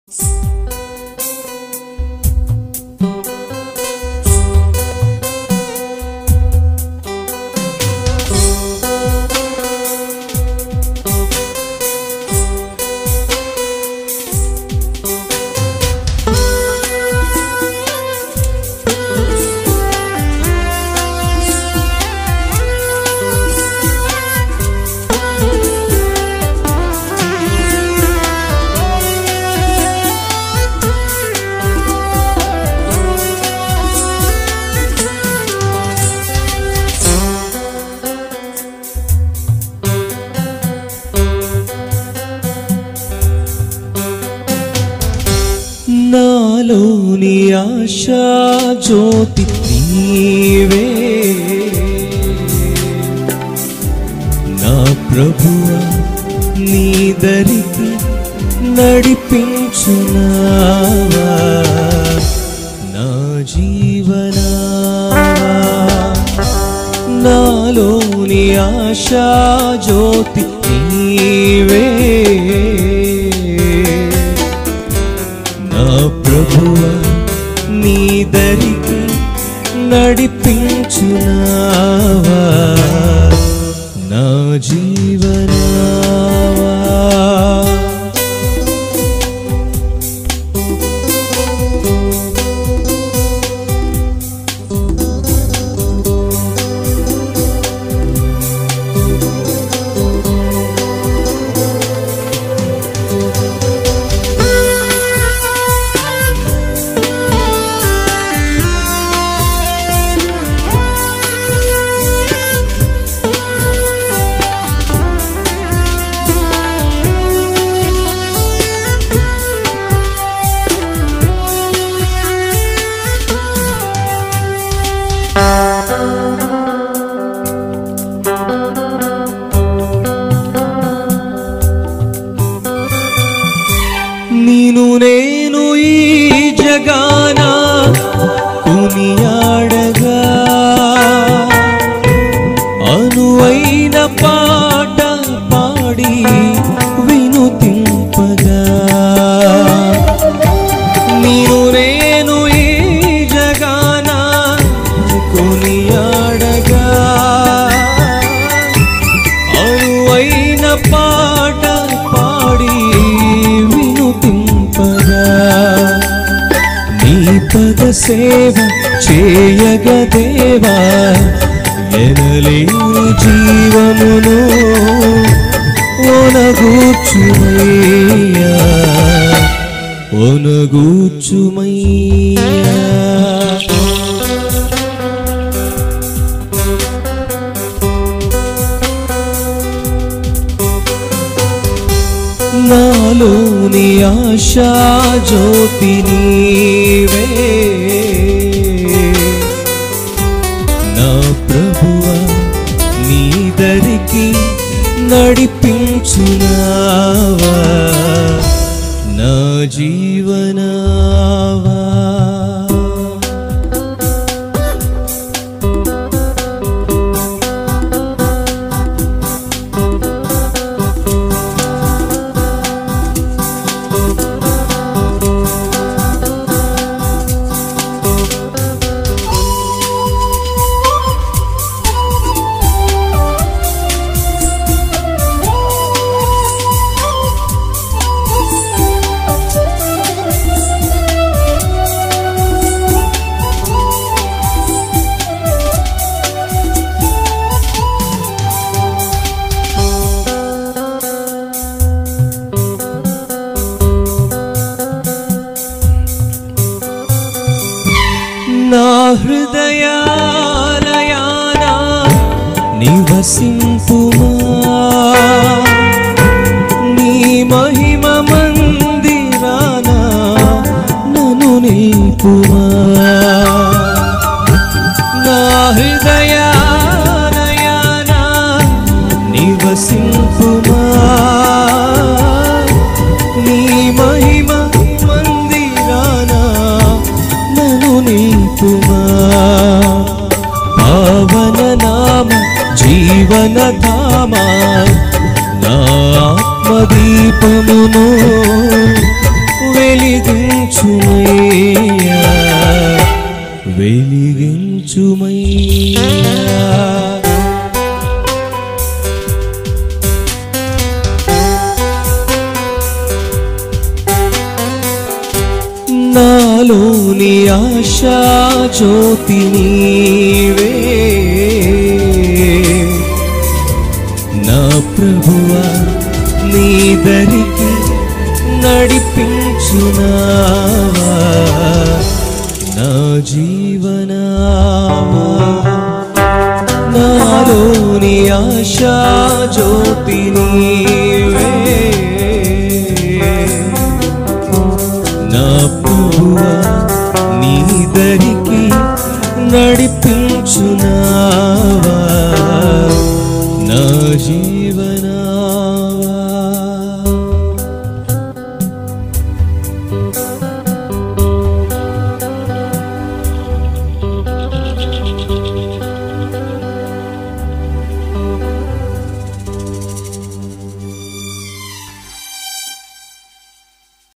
నాలోని ఆశా జ్యోతి నీవే నా ప్రభువ నీ దరికి నడిపించునావా నా జీవనా నాలోని ఆశా జ్యోతి నీవే నా ప్రభువ నీ దరికి నడిపించునావా నా జీవనావా ನೀನು ನೇನು ಈ ಜಗಾನ ಕುನಿಯಾಡగా అనువైన పాట పాడి వినుతింపగా నీను నేను ఈ జగాన కొనియాడగా అనువైన పాట పాడి వినుతింపగా నీ పద సేవ చేయగదేవా ఎనలేని జీవమును ఒనగూచుమయ్యా ఒనగూచుమయ్యా నాలోని ఆశా జ్యోతి నీవే నా ప్రభువ నీ దరికి నడిపించునావా నా జీవనావా నా హృదయాలయాన నివసింపుమా నీ మహిమ మందిరాన నన్ను నిల్పుమా నా హృదయాలయాన నివసింపుమా నీ మహిమ మందిరాన నన్ను నిల్పుమా పావన నామ జీవన ధామ నా ఆత్మదీపమును వెలి వెలిగించుమయ్యా వెలిగించుమయ్యా నాలోని ఆశా జ్యోతి నీవే నా ప్రభువా నీ దరికి నడిపించునావా నా జీవనావా నాలోని ఆశా జ్యోతి నీవే నా ప్రభువా నీ దరికి నడిపించునా